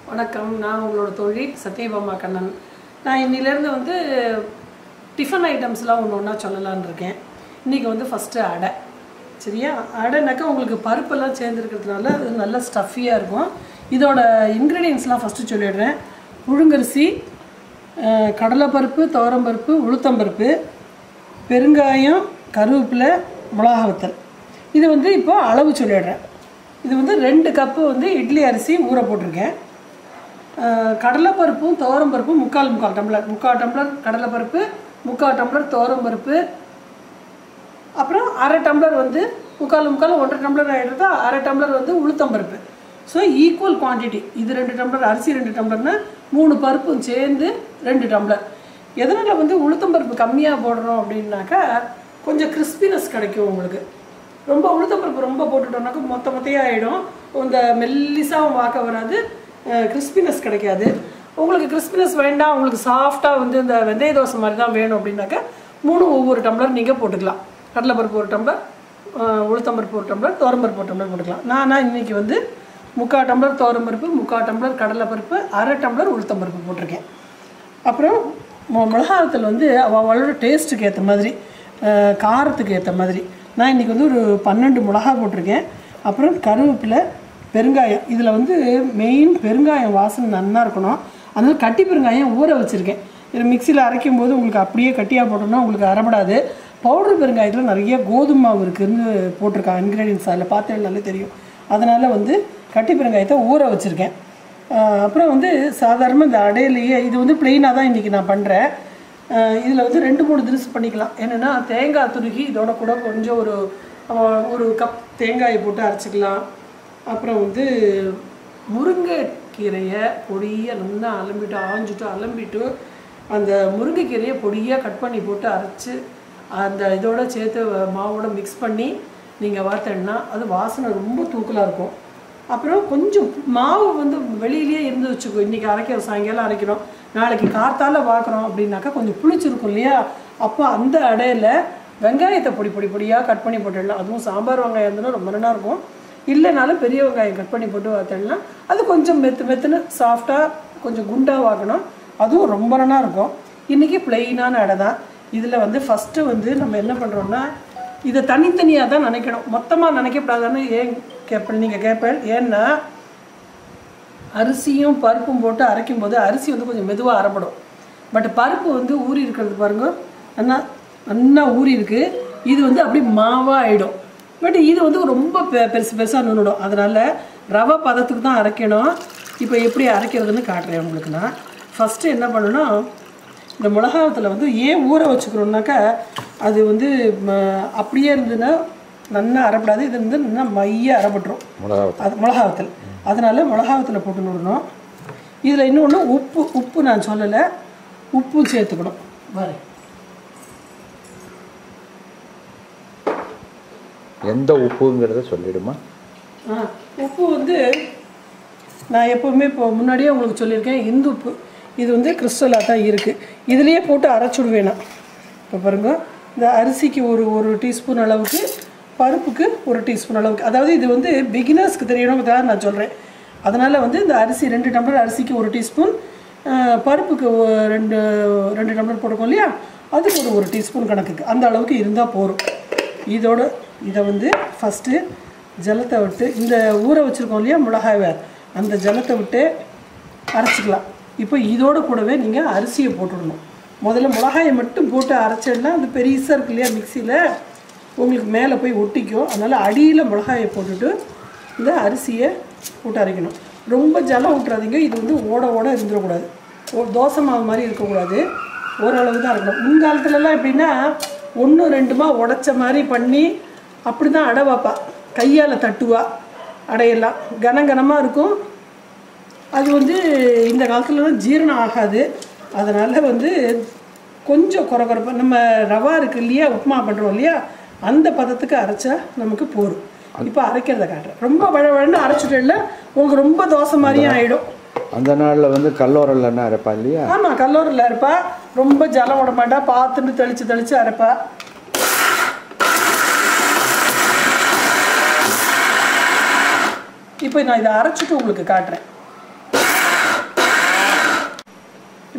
வணக்கம் நான் உங்களோட தோழி சத்யபாமா கண்ணன் நான் இன்னிலேருந்து வந்து டிஃபன் ஐட்டம்ஸ்லாம் ஒன்று ஒன்றா சொல்லலான்னு இருக்கேன் இன்றைக்கி வந்து ஃபஸ்ட்டு அடை சரியா அடைனாக்கா உங்களுக்கு பருப்பெல்லாம் சேர்ந்துருக்கிறதுனால அது நல்ல ஸ்டஃபியாக இருக்கும் இதோட இன்க்ரீடியன்ஸ்லாம் ஃபஸ்ட்டு சொல்லிடுறேன் புழுங்கரிசி அஹ், கடலைப்பருப்பு துவரம்பருப்பு உளுத்தம்பருப்பு பெருங்காயம் கருவேப்பிலை மிளகா வத்தல் இது வந்து இப்போ அளவு சொல்லிடுறேன் இது வந்து ரெண்டு கப்பு வந்து இட்லி அரிசி ஊற போட்டிருக்கேன் அஹ், கடலைப்பருப்பும் துவரம்பருப்பும் முக்கால் முக்கால் டம்ளர் முக்கால் டம்ளர் கடலைப்பருப்பு முக்கால் டம்ளர் துவரம்பருப்பு அப்புறம் அரை டம்ளர் வந்து முக்கால் முக்கால் ஒன்றரை டம்ளர் ஆகிடுறதா அரை டம்ளர் வந்து உளுத்தம்பருப்பு ஸோ ஈக்குவல் குவான்டிட்டி இது ரெண்டு டம்ளர் அரிசி ரெண்டு டம்ளர்னா மூணு பருப்பும் சேர்ந்து ரெண்டு டம்ளர் எதனால் வந்து உளுத்தம்பருப்பு கம்மியாக போடுறோம் அப்படின்னாக்கா கொஞ்சம் கிறிஸ்பினஸ் கிடைக்கும் உங்களுக்கு ரொம்ப உளுத்தம்பருப்பு ரொம்ப போட்டுட்டோம்னாக்கா மொத்த மொத்தையாக ஆகிடும் இந்த மெல்லிசாவும் வாக்க வராது கிறிஸ்பினஸ் கிடைக்காது உங்களுக்கு கிறிஸ்பினஸ் வேண்டாம் உங்களுக்கு சாஃப்டாக வந்து இந்த வெந்தய தோசை மாதிரி தான் வேணும் அப்படின்னாக்கா மூணு ஒவ்வொரு டம்ளர் நீங்கள் போட்டுக்கலாம் கடலைப்பருப்பு ஒரு டம்ளர் அஹ், உளுத்தம்பருப்பு ஒரு டம்ளர் துவரம்பருப்பு ஒரு டம்ளர் போட்டுக்கலாம் நானா இன்னைக்கு வந்து முக்கால் டம்ளர் துவரம்பருப்பு முக்கால் டம்ளர் கடலைப்பருப்பு அரை டம்ளர் உளுத்தம்பருப்பு போட்டிருக்கேன் அப்புறம் மொ- மிளகாத்தூள் வந்து அவ- அவளோட டேஸ்ட்டுக்கு ஏற்ற மாதிரி அஹ், காரத்துக்கு ஏற்ற மாதிரி நான் இன்றைக்கி வந்து ஒரு பன்னெண்டு மிளகா போட்டிருக்கேன் அப்புறம் கருவேப்பிலை பெருங்காயம் இதில் வந்து மெயின் பெருங்காயம் வாசனை நல்லா இருக்கணும் அதனால் கட்டி பெருங்காயம் ஊற வச்சுருக்கேன் இது மிக்சியில் அரைக்கும் போது உங்களுக்கு அப்படியே கட்டியாக போட்டோம்னா உங்களுக்கு அரைப்படாது பவுடர் பெருங்காயத்தில் நிறைய கோதுமை மாவு இருக்குதுன்னு போட்டிருக்காங்க இன்க்ரீடியன்ஸ் அதில் பார்த்தேன்னாலே தெரியும் அதனால் வந்து கட்டி பெருங்காயத்தை ஊற வச்சுருக்கேன் ஆஹ் அப்புறம் வந்து சாதாரணமாக இந்த அடையிலேயே இது வந்து பிளெயினாக தான் இன்றைக்கி நான் பண்ணுறேன் இதில் வந்து ரெண்டு மூணு தினசு பண்ணிக்கலாம் என்னென்னா தேங்காய் துருகி இதோட கூட கொஞ்சம் ஒரு ஆஹ் ஒரு கப் தேங்காயை போட்டு அரைச்சிக்கலாம் அப்புறம் வந்து முருங்கைக்கீரையை பொடியாக நல்லா அலம்பிட்டு ஆஞ்சிட்டு அலம்பிட்டு அந்த முருங்கைக்கீரையை பொடியாக கட் பண்ணி போட்டு அரைச்சி அந்த இதோட சேர்த்து மாவோட மிக்ஸ் பண்ணி நீங்கள் வாத்தேன்னா அது வாசனை ரொம்ப தூக்கலாக இருக்கும் அப்புறம் கொஞ்சம் மாவு வந்து வெளியிலேயே இருந்து வச்சுக்கோ இன்றைக்கி அரைக்கிறோம் சாயங்காலம் அரைக்கிறோம் நாளைக்கு கார்த்தால பார்க்குறோம் அப்படின்னாக்கா கொஞ்சம் புளிச்சிருக்கும் இல்லையா அப்போ அந்த அடையில வெங்காயத்தை பொடி பொடி பொடியாக கட் பண்ணி போட்டுடலாம் அதுவும் சாம்பார் வெங்காயம் இருந்ததுன்னா ரொம்ப நல்லா இருக்கும் இல்லைனாலும் பெரிய வெங்காயம் கட் பண்ணி போட்டு வாத்தோம்னா அது கொஞ்சம் மெத்து மெத்துன்னு சாஃப்டாக கொஞ்சம் குண்டாக வாக்கணும் அதுவும் ரொம்ப நல்லா இருக்கும் இன்றைக்கி பிளெயினான அடை தான் இதில் வந்து ஃபஸ்ட்டு வந்து நம்ம என்ன பண்ணுறோம்னா இதை தனித்தனியாக தான் நினைக்கணும் மொத்தமாக நினைக்கக்கூடாதுன்னு ஏன் கேட்பேன் நீங்கள் கேட்பேன் ஏன்னா அரிசியும் பருப்பும் போட்டு அரைக்கும் போது அரிசி வந்து கொஞ்சம் மெதுவாக அரைப்படும் பட் பருப்பு வந்து ஊறி இருக்கிறது பாருங்க நல்லா நல்லா ஊறி இருக்கு இது வந்து அப்படியே மாவாக ஆகிடும் பட் இது வந்து ரொம்ப பெ- பெருசு பெருசாக நுண்ணிடும் அதனால் ரவை பதத்துக்கு தான் அரைக்கணும் இப்போ எப்படி அரைக்கிறதுன்னு காட்டுறேன் உங்களுக்கு நான் ஃபஸ்ட்டு என்ன பண்ணணும் இந்த மிளகாவத்தில் வந்து ஏன் ஊற வச்சுக்கிறோம்னாக்கா அது வந்து ம, அப்படியே இருந்ததுன்னா நல்லா அரைப்படாது இது வந்து நல்லா மைய அரைப்பட்டுரும் மிளகா அது மிளகாவத்தல் அதனால மிளகாவத்தில் போட்டு விடணும் இதில் இன்னொன்று உப்பு உப்பு நான் சொல்லலை உப்பும் சேர்த்துக்கணும் வரேன் எந்த உப்புங்கிறத சொல்லிடுமா ஆ உப்பு வந்து நான் எப்போவுமே இப்போ முன்னாடியே உங்களுக்கு சொல்லியிருக்கேன் இந்து உப்பு இது வந்து கிறிஸ்டலாக தான் இருக்குது இதுலேயே போட்டு அரைச்சுடுவேன் நான் இப்போ பாருங்க இந்த அரிசிக்கு ஒரு ஒரு டீஸ்பூன் அளவுக்கு பருப்புக்கு ஒரு டீஸ்பூன் அளவுக்கு அதாவது இது வந்து பிகினர்ஸ்க்கு தெரியணுங்கிறதுக்காக நான் சொல்கிறேன் அதனால் வந்து இந்த அரிசி ரெண்டு டம்ளர் அரிசிக்கு ஒரு டீஸ்பூன் பருப்புக்கு ஒ- ரெண்டு ரெண்டு டம்ளர் போட்டுக்கோம் இல்லையா அதுக்கு ஒரு ஒரு டீஸ்பூன் கணக்குக்கு அந்த அளவுக்கு இருந்தால் போதும் இதோட இதை வந்து ஃபஸ்ட்டு ஜலத்தை விட்டு இந்த ஊற வச்சுருக்கோம் இல்லையா மிளகாவை அந்த ஜலத்தை விட்டு அரைச்சிக்கலாம் இப்போ இதோட கூடவே நீங்கள் அரிசியை போட்டுடணும் முதல்ல மிளகாயை மட்டும் போட்டு அரைச்சிடனா அது பெருசாக இருக்கு இல்லையா மிக்சியில் உங்களுக்கு மேலே போய் ஒட்டிக்கும் அதனால் அடியில் மிளகாயை போட்டுட்டு இந்த அரிசியை போட்டு அரைக்கணும் ரொம்ப ஜலம் விட்டுறாதீங்க இது வந்து ஓட ஓட இருந்துடக்கூடாது ஓ தோசை மாவு மாதிரி இருக்கக்கூடாது ஓரளவு தான் இருக்கணும் முன்காலத்துலலாம் எப்படின்னா ஒன்று ரெண்டுமா உடைச்ச மாதிரி பண்ணி அப்படி தான் அடை வைப்பா கையால் தட்டுவா அடையெல்லாம் கனகனமாக இருக்கும் அது வந்து இந்த காலத்துலலாம் ஜீரணம் ஆகாது அதனால் வந்து கொஞ்சம் குறகுறப்பாக நம்ம ரவா இருக்கு இல்லையா உப்புமா பண்ணுறோம் இல்லையா அந்த பதத்துக்கு அரைச்சா நமக்கு போரும் இப்போ அரைக்கிறத காட்டுறேன் ரொம்ப வழ வழன்னு அரைச்சிட்டல உங்களுக்கு ரொம்ப தோசை மாதிரியும் ஆகிடும் அந்த நாளில் வந்து கல்லோரல் என்ன அரைப்பா இல்லையா ஆமாம் கல்லூரில் இருப்பா ரொம்ப ஜலம் விட மாட்டா பார்த்துட்டு தெளித்து தெளித்து அரைப்பா இப்போ நான் இதை அரைச்சிட்டு உங்களுக்கு காட்டுறேன்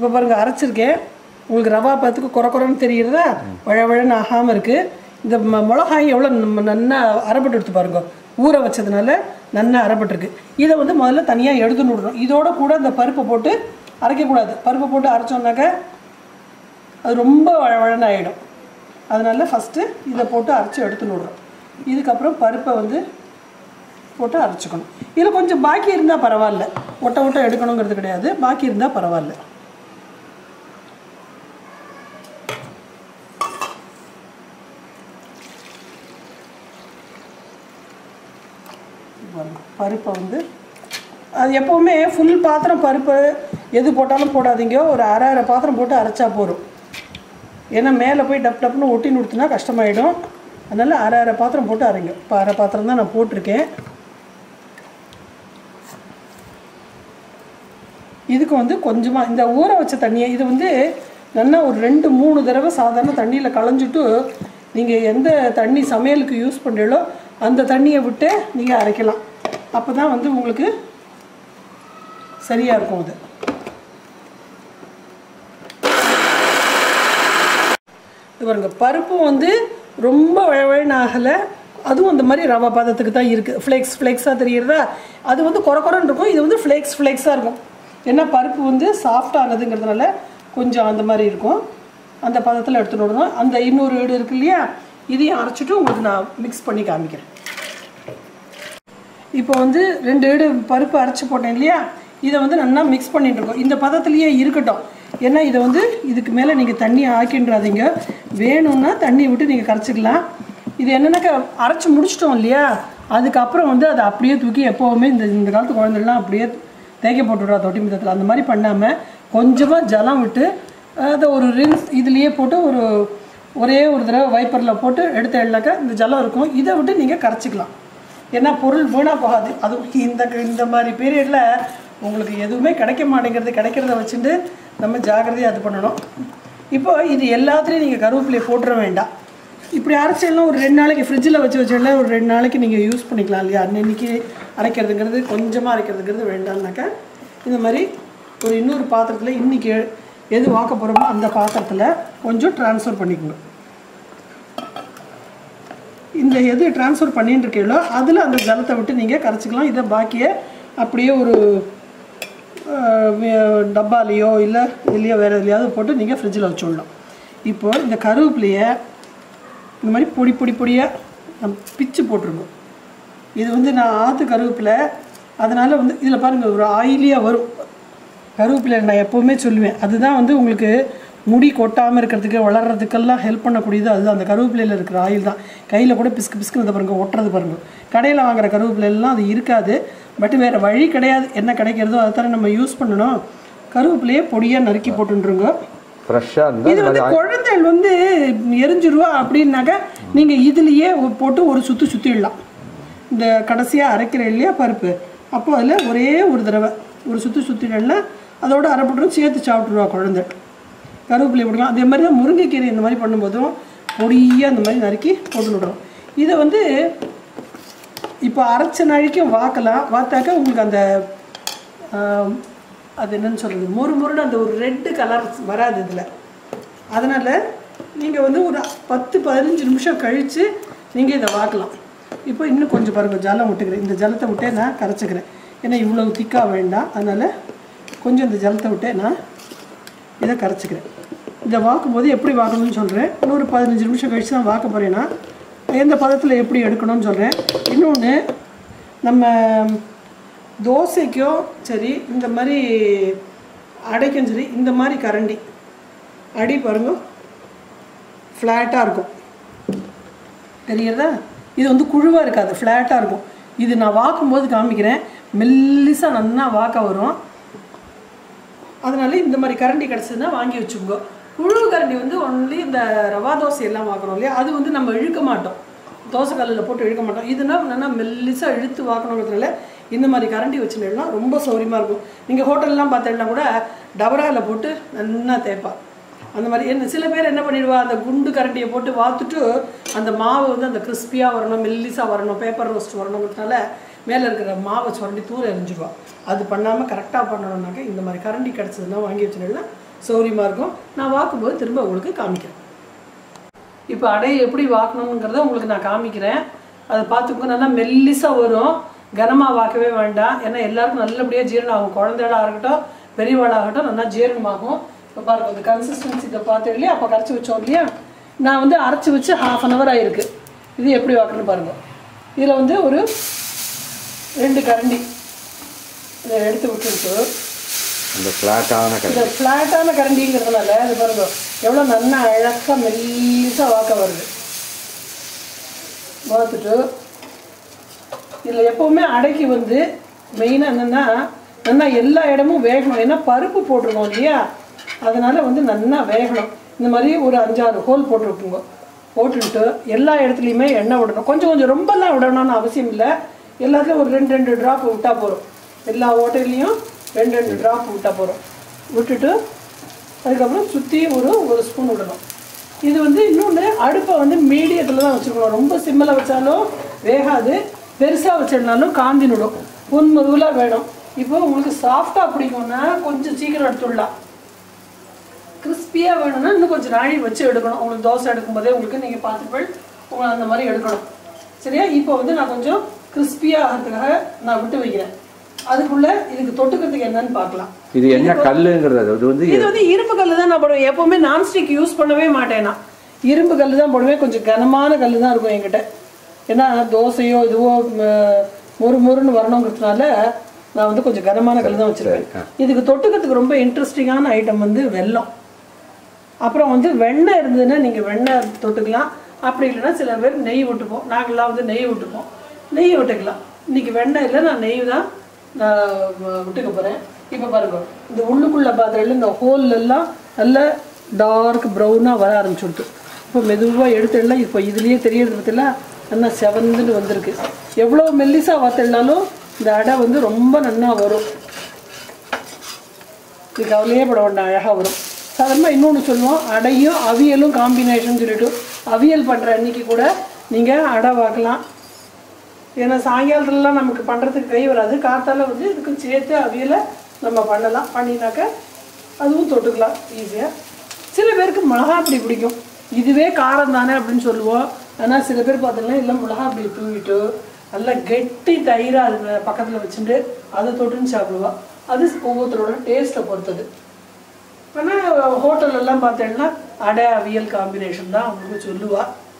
இப்போ பாருங்கள் அரைச்சிருக்கேன் உங்களுக்கு ரவா பார்த்துக்கு குறை குறைன்னு தெரியுறதா வழவழன்னு ஆகாமல் இருக்குது இந்த ம மிளகாய் எவ்வளோ நம்ம நன்னா அரைப்பட்டு எடுத்து பாருங்க ஊற வச்சதுனால நன்னா அரைப்பட்டிருக்கு இதை வந்து முதல்ல தனியாக எடுத்து விடணும் இதோட கூட இந்த பருப்பை போட்டு அரைக்கக்கூடாது பருப்பை போட்டு அரைச்சோம்னாக்க அது ரொம்ப வழவழன்னு ஆகிடும் அதனால ஃபஸ்ட்டு இதை போட்டு அரைச்சி எடுத்து விடுறோம் இதுக்கப்புறம் பருப்பை வந்து போட்டு அரைச்சிக்கணும் இதில் கொஞ்சம் பாக்கி இருந்தால் பரவாயில்ல ஒட்ட ஒட்ட எடுக்கணுங்கிறது கிடையாது பாக்கி இருந்தால் பரவாயில்ல பாருங்க, பருப்பை வந்து அது எப்போவுமே ஃபுல் பாத்திரம் பருப்பு எது போட்டாலும் போடாதீங்க ஒரு அரை அரை பாத்திரம் போட்டு அரைச்சா போதும் ஏன்னா மேலே போய் டப் டப்னு ஒட்டி நிறுத்தினா கஷ்டமாயிடும் அதனால் அரை அரை பாத்திரம் போட்டு அரைங்க இப்போ அரை பாத்திரம் தான் நான் போட்டிருக்கேன் இதுக்கு வந்து கொஞ்சமாக இந்த ஊற வச்ச தண்ணியை இது வந்து நல்லா ஒரு ரெண்டு மூணு தடவை சாதாரண தண்ணியில் களைஞ்சிட்டு நீங்கள் எந்த தண்ணி சமையலுக்கு யூஸ் பண்ணுறீங்களோ அந்த தண்ணியை விட்டு நீங்கள் அரைக்கலாம் அப்போ தான் வந்து உங்களுக்கு சரியாக இருக்கும் அது இது பாருங்க பருப்பும் வந்து ரொம்ப வழவழன்னு ஆகலை அதுவும் அந்த மாதிரி ரவா பதத்துக்கு தான் இருக்குது ஃப்ளேக்ஸ் ஃப்ளேக்ஸாக தெரியுறதா அது வந்து குறை குறைன்னு இருக்கும் இது வந்து ஃப்ளேக்ஸ் ஃப்ளேக்ஸாக இருக்கும் ஏன்னா பருப்பு வந்து சாஃப்ட் ஆனதுங்கிறதுனால கொஞ்சம் அந்த மாதிரி இருக்கும் அந்த பதத்தில் எடுத்துட்டு வரணும் அந்த இன்னொரு வீடு இருக்கு இல்லையா இதையும் அரைச்சிட்டு உங்களுக்கு நான் மிக்ஸ் பண்ணி காமிக்கிறேன் இப்போ வந்து ரெண்டு வீடு பருப்பு அரைச்சி போட்டேன் இல்லையா இதை வந்து நல்லா மிக்ஸ் பண்ணிட்டு இருக்கோம் இந்த பதத்துலேயே இருக்கட்டும் ஏன்னா இதை வந்து இதுக்கு மேலே நீங்கள் தண்ணி ஆக்கின்றாதீங்க வேணும்னா தண்ணி விட்டு நீங்கள் கரைச்சிக்கலாம் இது என்னன்னாக்கா அரைச்சி முடிச்சிட்டோம் இல்லையா அதுக்கப்புறம் வந்து அதை அப்படியே தூக்கி எப்போவுமே இந்த இந்த காலத்து குழந்தைலாம் அப்படியே தேய்க்க போட்டுவிடுறா தொட்டி மிதத்தில் அந்த மாதிரி பண்ணாமல் கொஞ்சமாக ஜலம் விட்டு அதை ஒரு ரின்ஸ் இதுலேயே போட்டு ஒரு ஒரே ஒரு தடவை வைப்பரில் போட்டு எடுத்து எழுனாக்கா இந்த ஜலம் இருக்கும் இதை விட்டு நீங்கள் கரைச்சிக்கலாம் ஏன்னா பொருள் வீணாக போகாது அதுவும் இந்த இந்த மாதிரி பீரியடில் உங்களுக்கு எதுவுமே கிடைக்க மாட்டேங்கிறது கிடைக்கிறத வச்சுட்டு நம்ம ஜாக்கிரதையாக அது பண்ணணும் இப்போ இது எல்லாத்துலேயும் நீங்கள் கருவேப்பிலையை போட்டுற வேண்டாம் இப்படி அரைச்செல்லாம் ஒரு ரெண்டு நாளைக்கு ஃப்ரிட்ஜில் வச்சு வச்சுடலாம் ஒரு ரெண்டு நாளைக்கு நீங்கள் யூஸ் பண்ணிக்கலாம் இல்லையா அன்னன்னைக்கு அரைக்கிறதுங்கிறது கொஞ்சமாக அரைக்கிறதுங்கிறது வேண்டாம்னாக்கா இந்த மாதிரி ஒரு இன்னொரு பாத்திரத்தில் இன்றைக்கி எது வாக்க போகிறோமோ அந்த பாத்திரத்தில் கொஞ்சம் ட்ரான்ஸ்ஃபர் பண்ணிக்கணும் இந்த எது ட்ரான்ஸ்ஃபர் பண்ணிட்டு இருக்கீங்களோ அதில் அந்த ஜலத்தை விட்டு நீங்கள் கரைச்சிக்கலாம் இதை பாக்கியை அப்படியே ஒரு அஹ், வே- டப்பாலேயோ இல்லை இல்லையோ வேறு எதுலையாவது போட்டு நீங்கள் ஃப்ரிட்ஜில் வச்சுடலாம் இப்போ இந்த கருவேப்பிலையை இந்த மாதிரி பொடி பொடி பொடியாக நம்ம பிச்சு போட்டிருக்கோம் இது வந்து நான் ஆற்று கருவேப்பிலை அதனால் வந்து இதில் பாருங்கள் ஒரு ஆயிலியாக வரும் கருவேப்பிலை நான் எப்போவுமே சொல்லுவேன் அதுதான் வந்து உங்களுக்கு முடி கொட்டாமல் இருக்கிறதுக்கு வளர்கிறதுக்கெல்லாம் ஹெல்ப் பண்ணக்கூடியது அதுதான் அந்த கருவேப்பிலையில் இருக்கிற ஆயில் தான் கையில் கூட பிஸ்கு பிஸ்குனதை பாருங்க ஒட்டுறது பாருங்க கடையில் வாங்குற கருவேப்பிலையெல்லாம் அது இருக்காது பட் வேறு வழி கிடையாது என்ன கிடைக்கிறதோ அதை தானே நம்ம யூஸ் பண்ணணும் கருவேப்பிலையே பொடியாக நறுக்கி போட்டுருங்க ஃப்ரெஷ்ஷாக இது இருந்தால் வந்து குழந்தைகள் வந்து எரிஞ்சிருவா அப்படின்னாக்கா நீங்கள் இதுலேயே போட்டு ஒரு சுற்று சுற்றிடலாம் இந்த கடைசியாக அரைக்கிற இல்லையா பருப்பு அப்போ அதில் ஒரே ஒரு தடவை ஒரு சுற்று சுற்றிடலாம் அதோட அரைப்பட்டும் சேர்த்து சாப்பிட்ருவா குழந்தை கருவேப்பிலை போட்டுக்கலாம் அதே மாதிரி தான் முருங்கைக்கீரை இந்த மாதிரி பண்ணும்போதும் பொடியாக இந்த மாதிரி நறுக்கி போட்டு விடுறோம் இதை வந்து இப்போ அரைச்ச நாளைக்கும் வாக்கலாம் வாத்தாக்க உங்களுக்கு அந்த ஆம், அது என்னன்னு சொல்கிறது மொறு மொறுன்னு அந்த ஒரு ரெட்டு கலர் வராது இதில் அதனால் நீங்கள் வந்து ஒரு பத்து பதினஞ்சு நிமிஷம் கழித்து நீங்கள் இதை வாக்கலாம் இப்போ இன்னும் கொஞ்சம் பாருங்கள் ஜலம் விட்டுக்கிறேன் இந்த ஜலத்தை விட்டே நான் கரைச்சிக்கிறேன் ஏன்னா இவ்வளவு திக்காக வேண்டாம் அதனால் கொஞ்சம் இந்த ஜலத்தை விட்டே நான் இதை கரைச்சிக்கிறேன் இதை வாக்கும் போது எப்படி வாக்கணும்னு சொல்கிறேன் இன்னொரு பதினஞ்சு நிமிஷம் கழிச்சு தான் வாக்க போகிறேன்னா எந்த பதத்தில் எப்படி எடுக்கணும்னு சொல்கிறேன் இன்னொன்று நம்ம தோசைக்கோ சரி இந்த மாதிரி அடைக்கும் சரி இந்த மாதிரி கரண்டி அடி பாருங்க ஃப்ளாட்டாக இருக்கும் தெரியுறதா இது வந்து குழுவாக இருக்காது ஃப்ளாட்டாக இருக்கும் இது நான் வாக்கும்போது காமிக்கிறேன் மெல்லிசாக நல்லா வாக்க வரும் அதனால இந்த மாதிரி கரண்டி கிடச்சதுன்னா வாங்கி வச்சுக்கோங்க புழு கரண்டி வந்து ஒன்லி இந்த ரவா தோசை எல்லாம் வாக்குறோம் இல்லையா அது வந்து நம்ம இழுக்க மாட்டோம் தோசை கல்லில் போட்டு இழுக்க மாட்டோம் இதுனா நல்லா மெல்லிசாக இழுத்து வாக்கணுங்கிறதுனால இந்த மாதிரி கரண்டி வச்சுனா ரொம்ப சௌரியமாக இருக்கும் நீங்கள் ஹோட்டல்லாம் பார்த்தீங்கன்னா கூட டபராவில் போட்டு நல்லா தேய்ப்பா அந்த மாதிரி என்ன சில பேர் என்ன பண்ணிடுவா அந்த குண்டு கரண்டியை போட்டு வாத்துட்டு அந்த மாவு வந்து அந்த கிறிஸ்பியாக வரணும் மெல்லிசாக வரணும் பேப்பர் ரோஸ்ட் வரணுங்கிறதுனால மேலே இருக்கிற மாவை சுரண்டி தூர எரிஞ்சிடுவா அது பண்ணாமல் கரெக்டாக பண்ணணும்னாக்க இந்த மாதிரி கரண்டி கிடச்சதுன்னா வாங்கி வச்சுனா சௌரியமாக இருக்கும் நான் வாக்கும்போது திரும்ப உங்களுக்கு காமிக்கிறேன் இப்போ அடையை எப்படி வாக்கணுங்கிறத உங்களுக்கு நான் காமிக்கிறேன் அதை பார்த்துக்கோ நல்லா மெல்லிசாக வரும் கனமாக வாக்கவே வேண்டாம் ஏன்னா எல்லாருக்கும் நல்லபடியாக ஜீரணம் ஆகும் குழந்தைகளாக இருக்கட்டும் பெரியவாளாகட்டும் நல்லா ஜீரணமாகும் இப்போ பாருங்க இந்த கன்சிஸ்டன்சி இதை பார்த்து இல்லையா அப்போ கரைச்சி வச்சோம் இல்லையா நான் வந்து அரைச்சி வச்சு ஹாஃப் அன் ஹவர் ஆயிருக்கு இது எப்படி வாக்கணும்னு பாருங்க இதில் வந்து ஒரு ரெண்டு கரண்டி இதை எடுத்து விட்டுட்டு அந்த ஃப்ளாட்டான கடை இந்த ஃப்ளாட்டான கரண்டிங்கிறதுனால இது பாருங்க எவ்வளோ நல்லா அழகாக மெல்லிசாக வாக்க வருது பார்த்துட்டு இதில் எப்போவுமே அடைக்கு வந்து மெயினாக என்னென்னா நல்லா எல்லா இடமும் வேகணும் ஏன்னா பருப்பு போட்டிருக்கோம் இல்லையா அதனால வந்து நல்லா வேகணும் இந்த மாதிரி ஒரு அஞ்சாறு ஹோல் போட்டிருக்குங்க போட்டுட்டு எல்லா இடத்துலையுமே எண்ணெய் விடணும் கொஞ்சம் கொஞ்சம் ரொம்பலாம் விடணும்னு அவசியம் இல்லை எல்லாத்துலையும் ஒரு ரெண்டு ரெண்டு ட்ராப் விட்டால் போதும் எல்லா ஓட்டையிலையும் ரெண்டு ரெண்டு ட்ராப் விட்டால் போதும் விட்டுட்டு அதுக்கப்புறம் சுற்றி ஒரு ஒரு ஸ்பூன் விடணும் இது வந்து இன்னொன்று அடுப்பை வந்து மீடியத்தில் தான் வச்சுருக்கணும் ரொம்ப சிம்மில் வச்சாலும் வேகாது பெருசாக வச்சிருந்தாலும் காந்தி நுடும் பொன்முருகலாக வேணும் இப்போ உங்களுக்கு சாஃப்டாக பிடிக்கும்னா கொஞ்சம் சீக்கிரம் எடுத்துடலாம் கிறிஸ்பியாக வேணும்னா இன்னும் கொஞ்சம் நாழி வச்சு எடுக்கணும் உங்களுக்கு தோசை எடுக்கும்போதே உங்களுக்கு நீங்கள் பார்த்துப்பள் உங்களை அந்த மாதிரி எடுக்கணும் சரியா இப்போ வந்து நான் கொஞ்சம் கிறிஸ்பியாக ஆகிறதுக்காக நான் விட்டு வைக்கிறேன் அதுக்குள்ளே இதுக்கு தொட்டுக்கிறதுக்கு என்னன்னு பார்க்கலாம் இது என்ன கல்லுங்கிறது அது வந்து இது வந்து இரும்பு கல்லு தான் நான் போடுவேன் எப்பவுமே நான்ஸ்டிக் யூஸ் பண்ணவே மாட்டேன் நான் இரும்பு கல்லு தான் போடுவேன் கொஞ்சம் கனமான கல்லு தான் இருக்கும் என்கிட்ட ஏன்னா தோசையோ இதுவோ ம, மொறு மொறுன்னு வரணுங்கிறதுனால நான் வந்து கொஞ்சம் கனமான கல்லு தான் வச்சிருக்கேன் இதுக்கு தொட்டுக்கிறதுக்கு ரொம்ப இன்ட்ரெஸ்டிங்கான ஐட்டம் வந்து வெல்லம் அப்புறம் வந்து வெண்ணெய் இருந்ததுன்னா நீங்கள் வெண்ணெய் தொட்டுக்கலாம் அப்படி இல்லைன்னா சில பேர் நெய் விட்டுப்போம் நாங்கள்லாம் வந்து நெய் விட்டுப்போம் நெய் விட்டுக்கலாம் இன்னைக்கு வெண்ணெய் இல்லை நான் நெய் தான் நான் வ- விட்டுக்க போகிறேன் இப்போ பாருங்க இந்த உள்ளுக்குள்ள பாத்திரம் இந்த ஹோல் எல்லாம் நல்ல டார்க் ப்ரௌனாக வர ஆரம்பிச்சுடுது இப்போ மெதுவாக எடுத்துடலாம் இப்போ இதுலேயே தெரியறது பற்றில நல்லா செவந்துன்னு வந்திருக்கு எவ்வளோ மெல்லிசாக வாத்திடனாலும் இந்த அடை வந்து ரொம்ப நன்னா வரும் இது கவலையே பட வேண்டாம் அழகாக வரும் சாதாரணமாக இன்னொன்று சொல்லுவோம் அடையும் அவியலும் காம்பினேஷன் சொல்லிட்டு அவியல் பண்ணுற அன்னைக்கு கூட நீங்கள் அடை வாக்கலாம் ஏன்னா சாயங்காலத்துலலாம் நமக்கு பண்ணுறதுக்கு கை வராது காத்தால வந்து இதுக்கும் சேர்த்து அவியலை நம்ம பண்ணலாம் பண்ணினாக்க அதுவும் தொட்டுக்கலாம் ஈஸியாக சில பேருக்கு மிளகா அப்படி பிடிக்கும் இதுவே காரம் தானே அப்படின்னு சொல்லுவோம் ஆனால் சில பேர் பார்த்தீங்கன்னா இல்லை மிளகா அப்படி தூவிட்டு நல்லா கெட்டி தயிராக இருக்கிற பக்கத்தில் வச்சுட்டு அதை தொட்டுன்னு சாப்பிடுவா அது ஒவ்வொருத்தரோட டேஸ்ட்டை பொறுத்தது ஆனால் ஹோட்டல்லலாம் பார்த்தீங்கன்னா அடை அவியல் காம்பினேஷன் தான் அவங்களுக்கு சொல்லுவா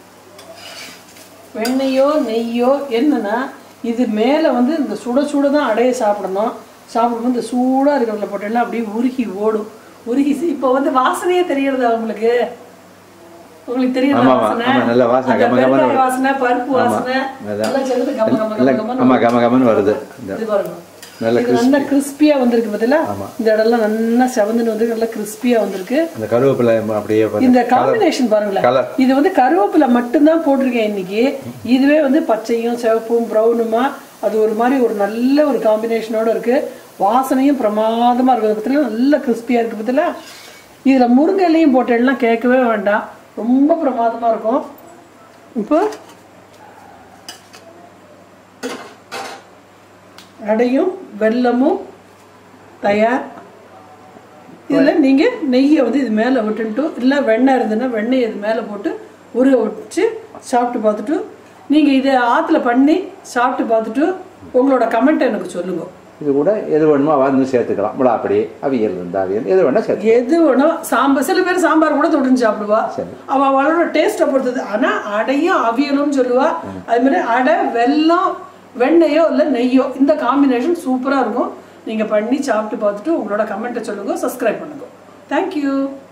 வெண்ணெயோ நெய்யோ என்னன்னா இது மேலே வந்து இந்த சுட சுட தான் அடையை சாப்பிடணும் சாப்பிடும்போது இந்த சூடாக இருக்கிறதுல போட்டோம்னா அப்படியே உருகி ஓடும் உருகி சி- இப்போ வந்து வாசனையே தெரியறது அவங்களுக்கு உங்களுக்கு தெரியுது ஆமா, ஆமா, வாசனை ஆமா, நல்ல வாசனை, அந்த கம கமன்னு பெருங்காய வாசனை பருப்பு வாசனை அதான். எல்லாம் சேர்ந்து கம கம நல்ல கம கமன்னு ஆமா கம கமன்னு வருது இந்த இது பாருங்க நல்ல இது நல்லா கிறிஸ்பியா வந்திருக்கு பார்த்தீங்களா இந்த இடம்லாம் நல்லா செவந்துன்னு வந்து நல்லா கிறிஸ்பியா வந்திருக்கு அந்த கருவேப்பிலை அப்படியே பாருங்க. இந்த காம்பினேஷன் பாருங்களேன் கலர் இது வந்து கருவேப்பிலை மட்டும்தான் போட்டிருக்கேன் இன்னைக்கு இதுவே வந்து பச்சையும் சிவப்பும் ப்ரௌனுமா அது ஒரு மாதிரி ஒரு நல்ல ஒரு காம்பினேஷனோட இருக்கு வாசனையும் பிரமாதமா இருக்கு பத்தில நல்ல கிறிஸ்பியா இருக்கு பத்தில இதுல முருங்கைலையும் போட்டேன்னா கேட்கவே வேண்டாம் ரொம்ப பிரமாதமா இருக்கும் இப்போ அடையும் வெல்லமும் தயார் இதில் நீங்கள் நெய்யை வந்து இது மேலே விட்டுட்டு இல்லை வெண்ணெய் இருந்ததுன்னா வெண்ணெய் இது மேலே போட்டு உருக வச்சு சாப்பிட்டு பார்த்துட்டு நீங்கள் இதை ஆற்றுல பண்ணி சாப்பிட்டு பார்த்துட்டு உங்களோட கமெண்ட் எனக்கு சொல்லுங்க இது கூட எது வேணுமோ வந்து சேர்த்துக்கலாம் முளாப்படி அவியல் இருந்தா அவியல் எது வேணா சேர்த்து எது வேணும் சாம்பார் சில பேர் சாம்பார் கூட தொட்டுன்னு சாப்பிடுவா சரி. அவ அவளோட டேஸ்ட்டை பொறுத்தது ஆனா அடையும் அவியலும்னு சொல்லுவா அது மாதிரி அடை வெல்லம் வெண்ணெயோ இல்லை நெய்யோ இந்த காம்பினேஷன் சூப்பரா இருக்கும் நீங்க பண்ணி சாப்பிட்டு பார்த்துட்டு உங்களோட கமெண்ட்டை சொல்லுங்க சப்ஸ்கிரைப் பண்ணுங்க தேங்க்யூ